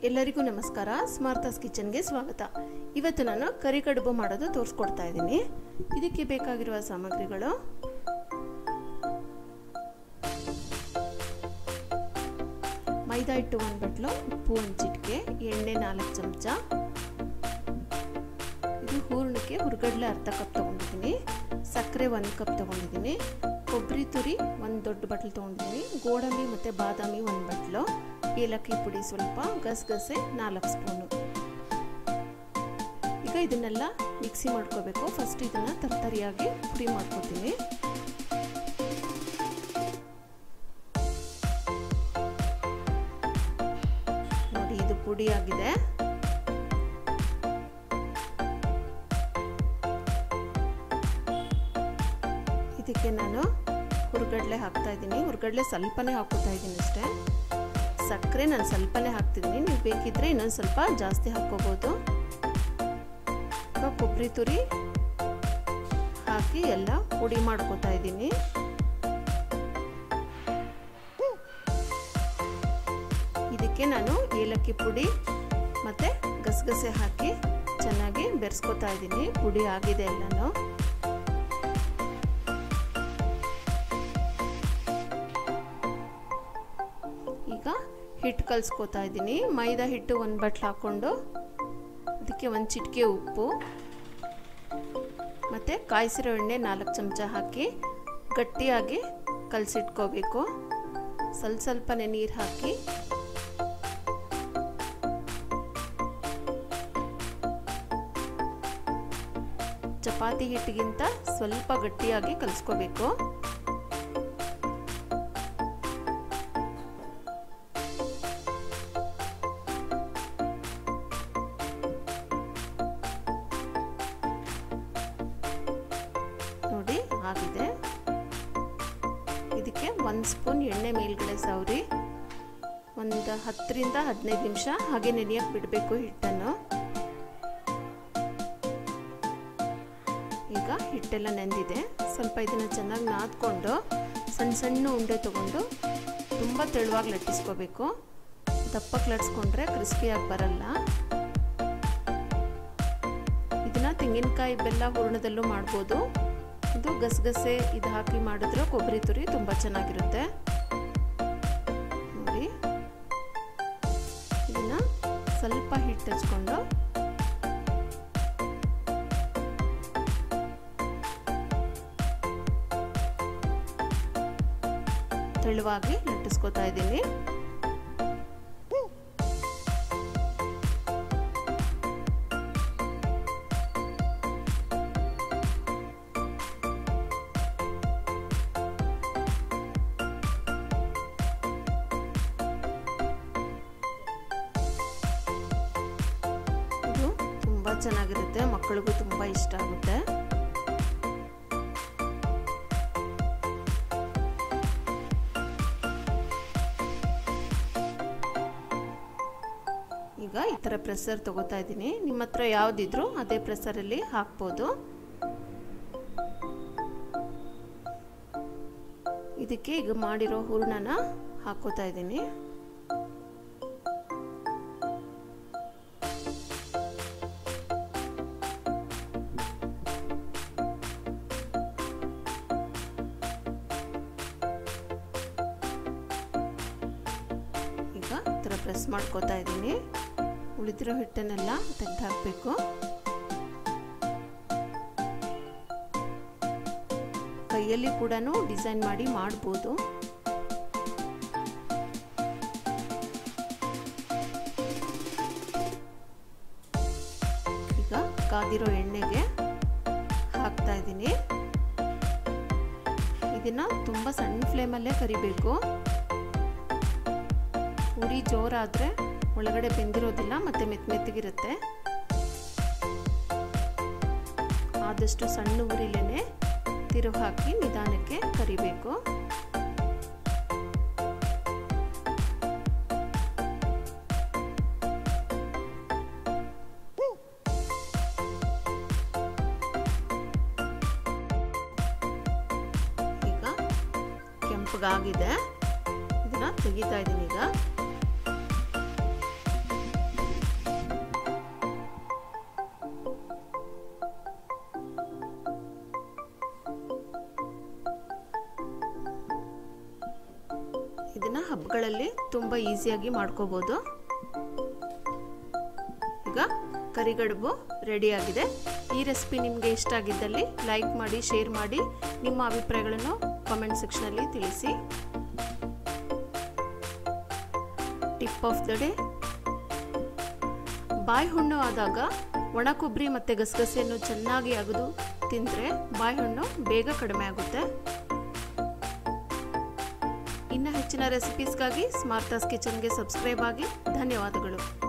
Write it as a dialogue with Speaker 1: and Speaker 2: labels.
Speaker 1: ಎಲ್ಲರಿಗೂ ನಮಸ್ಕಾರ ಸ್ಮಾರ್ತಾಸ್ ಕಿಚನ್ಗೆ ಸ್ವಾಗತ ಇವತ್ತು ನಾನು ಕರಿ ಕಡುಬು ಮಾಡೋದು ತೋರಿಸ್ಕೊಡ್ತಾ ಇದ್ದೀನಿ ಇದಕ್ಕೆ ಬೇಕಾಗಿರುವ ಸಾಮಗ್ರಿಗಳು ಮೈದಾ ಹಿಟ್ಟು ಒಂದು ಬಟ್ಲು ಉಪ್ಪು ಒಂದು ಚಿಟಿಕೆ ಎಣ್ಣೆ ನಾಲ್ಕು ಚಮಚ ಇದು ಹೂರ್ಣಕ್ಕೆ ಹುರ್ಗಡ್ಲೆ ಅರ್ಧ ಕಪ್ ತೊಗೊಂಡಿದ್ದೀನಿ ಸಕ್ಕರೆ ಒಂದು ಕಪ್ ತೊಗೊಂಡಿದ್ದೀನಿ ಕೊಬ್ಬರಿ ತುರಿ ಒಂದು ದೊಡ್ಡ ಬಟ್ಲು ತೊಗೊಂಡಿದ್ದೀನಿ ಗೋಡಂಬಿ ಮತ್ತು ಬಾದಾಮಿ ಒಂದು ಬಟ್ಲು ಏಲಕ್ಕಿ ಪುಡಿ ಸ್ವಲ್ಪ ಗಸಗಸೆ ನಾಲ್ಕು ಸ್ಪೂನು ಈಗ ಇದನ್ನೆಲ್ಲ ಮಿಕ್ಸಿ ಮಾಡ್ಕೋಬೇಕು ಫಸ್ಟ್ ಇದನ್ನು ತರ್ತರಿಯಾಗಿ ಪುಡಿ ಮಾಡ್ಕೋತೀನಿ ನೋಡಿ ಇದು ಪುಡಿ ಆಗಿದೆ ಇದಕ್ಕೆ ನಾನು ಹುರ್ಗಡ್ಲೆ ಹಾಕ್ತಾ ಇದ್ದೀನಿ ಹುರ್ಗಡ್ಲೆ ಸ್ವಲ್ಪನೇ ಹಾಕೋತಾ ಇದ್ದೀನಿ ಅಷ್ಟೇ ಸಕ್ಕರೆ ನಾನು ಸ್ವಲ್ಪನೇ ಹಾಕ್ತಿದ್ದೀನಿ ನೀವು ಬೇಕಿದ್ರೆ ಇನ್ನೊಂದು ಸ್ವಲ್ಪ ಜಾಸ್ತಿ ಹಾಕ್ಕೋಬೋದು ಕೊಬ್ಬರಿ ತುರಿ ಹಾಕಿ ಎಲ್ಲ ಪುಡಿ ಮಾಡ್ಕೋತಾ ಇದ್ದೀನಿ ಇದಕ್ಕೆ ನಾನು ಏಲಕ್ಕಿ ಪುಡಿ ಮತ್ತು ಗಸಗಸೆ ಹಾಕಿ ಚೆನ್ನಾಗಿ ಬೆರೆಸ್ಕೊತಾ ಇದ್ದೀನಿ ಪುಡಿ ಆಗಿದೆ ಎಲ್ಲನೂ ಈಗ ಹಿಟ್ಟು ಕಲಿಸ್ಕೋತಾ ಇದ್ದೀನಿ ಮೈದಾ ಹಿಟ್ಟು ಒಂದು ಬಟ್ಲು ಹಾಕ್ಕೊಂಡು ಅದಕ್ಕೆ ಒಂದು ಚಿಟಿಕೆ ಉಪ್ಪು ಮತ್ತು ಕಾಯಿಸಿರೋ ಎಣ್ಣೆ ನಾಲ್ಕು ಚಮಚ ಹಾಕಿ ಗಟ್ಟಿಯಾಗಿ ಕಲಸಿಟ್ಕೋಬೇಕು ಸ್ವಲ್ಪ ಸ್ವಲ್ಪನೇ ನೀರು ಹಾಕಿ ಚಪಾತಿ ಹಿಟ್ಟಿಗಿಂತ ಸ್ವಲ್ಪ ಗಟ್ಟಿಯಾಗಿ ಕಲಿಸ್ಕೋಬೇಕು ನೋಡಿ ಆಗಿದೆ ಇದಕ್ಕೆ ಒಂದು ಸ್ಪೂನ್ ಎಣ್ಣೆ ಮೇಲ್ಗಡೆ ಸವರಿ ಒಂದು ಹತ್ತರಿಂದ ಹದಿನೈದು ನಿಮಿಷ ಹಾಗೆ ನೆನೆಯಕ್ಕೆ ಬಿಡಬೇಕು ಹಿಟ್ಟನ್ನು ಈಗ ಹಿಟ್ಟೆಲ್ಲ ನೆಂದಿದೆ ಸ್ವಲ್ಪ ಇದನ್ನು ಚೆನ್ನಾಗಿ ನಾದ್ಕೊಂಡು ಸಣ್ಣ ಸಣ್ಣ ಉಂಡೆ ತಗೊಂಡು ತುಂಬ ತೆಳುವಾಗಿ ಲಟ್ಟಿಸ್ಕೋಬೇಕು ದಪ್ಪಕ್ಕೆ ಲಟ್ಸ್ಕೊಂಡ್ರೆ ಕ್ರಿಸ್ಪಿಯಾಗಿ ಬರಲ್ಲ ಇದನ್ನ ತೆಂಗಿನಕಾಯಿ ಬೆಲ್ಲ ಹೂರ್ಣದಲ್ಲೂ ಮಾಡ್ಬೋದು ಇದು ಗಸಗಸೆ ಇದು ಹಾಕಿ ಮಾಡಿದ್ರೆ ಕೊಬ್ಬರಿ ತುರಿ ತುಂಬ ಚೆನ್ನಾಗಿರುತ್ತೆ ನೋಡಿ ಇದನ್ನ ಸ್ವಲ್ಪ ಹಿಟ್ಟು ಹಚ್ಕೊಂಡು ತೆಳುವಾಗಿ ಲಟ್ಟಿಸ್ಕೊತಾ ಇದ್ದೀನಿ ಇದು ತುಂಬ ಚೆನ್ನಾಗಿರುತ್ತೆ ಮಕ್ಕಳಿಗೂ ತುಂಬ ಇಷ್ಟ ಆಗುತ್ತೆ ಈಗ ಈ ಥರ ಪ್ರೆಸರ್ ತಗೋತಾ ಇದ್ದೀನಿ ನಿಮ್ಮ ಹತ್ರ ಯಾವುದಿದ್ರು ಅದೇ ಪ್ರೆಸರಲ್ಲಿ ಹಾಕ್ಬೋದು ಇದಕ್ಕೆ ಈಗ ಮಾಡಿರೋ ಹೂರ್ಣನ ಹಾಕೋತಾ ಇದ್ದೀನಿ ಈಗ ಈ ಥರ ಪ್ರೆಸ್ ಮಾಡ್ಕೋತಾ ಇದ್ದೀನಿ ಉಳಿದಿರೋ ಹಿಟ್ಟನ್ನೆಲ್ಲ ತೆಗೆದು ಹಾಕಬೇಕು ಕೈಯಲ್ಲಿ ಕೂಡ ಡಿಸೈನ್ ಮಾಡಿ ಮಾಡ್ಬೋದು ಈಗ ಕಾದಿರೋ ಎಣ್ಣೆಗೆ ಹಾಕ್ತಾ ಇದ್ದೀನಿ ಇದನ್ನ ತುಂಬ ಸಣ್ಣ ಫ್ಲೇಮಲ್ಲೇ ಕರಿಬೇಕು ಉರಿ ಜೋರಾದರೆ ಒಳಗಡೆ ಬೆಂದಿರೋದಿಲ್ಲ ಮತ್ತು ಮೆತ್ತ ಮೆತ್ತಗಿರುತ್ತೆ ಆದಷ್ಟು ಸಣ್ಣ ಉರಿಲೇನೆ ತಿರುವು ಹಾಕಿ ನಿಧಾನಕ್ಕೆ ಕರಿಬೇಕು ಈಗ ಕೆಂಪಗಾಗಿದೆ ಇದನ್ನ ತೆಗಿತಾ ಇದ್ದೀನಿ ಈಗ ಇದನ್ನು ಹಬ್ಬಗಳಲ್ಲಿ ತುಂಬ ಈಸಿಯಾಗಿ ಮಾಡ್ಕೋಬೋದು ಈಗ ಕರಿಗಡುಬು ರೆಡಿಯಾಗಿದೆ ಈ ರೆಸಿಪಿ ನಿಮಗೆ ಇಷ್ಟ ಆಗಿದ್ದಲ್ಲಿ ಲೈಕ್ ಮಾಡಿ ಶೇರ್ ಮಾಡಿ ನಿಮ್ಮ ಅಭಿಪ್ರಾಯಗಳನ್ನು ಕಾಮೆಂಟ್ ಸೆಕ್ಷನಲ್ಲಿ ತಿಳಿಸಿ ಟಿಪ್ ಆಫ್ ದ ಡೇ ಬಾಯಿ ಹುಣ್ಣು ಆದಾಗ ಒಣ ಕೊಬ್ಬರಿ ಮತ್ತು ಗಸಗಸೆಯನ್ನು ಚೆನ್ನಾಗಿ ಅಗದು ತಿಂದರೆ ಬಾಯಿ ಹುಣ್ಣು ಬೇಗ ಕಡಿಮೆ ಆಗುತ್ತೆ ಇನ್ನು ಹೆಚ್ಚಿನ ರೆಸಿಪೀಸ್ಗಾಗಿ ಸ್ಮಾರ್ತಾಸ್ ಕಿಚನ್ಗೆ ಸಬ್ಸ್ಕ್ರೈಬ್ ಆಗಿ ಧನ್ಯವಾದಗಳು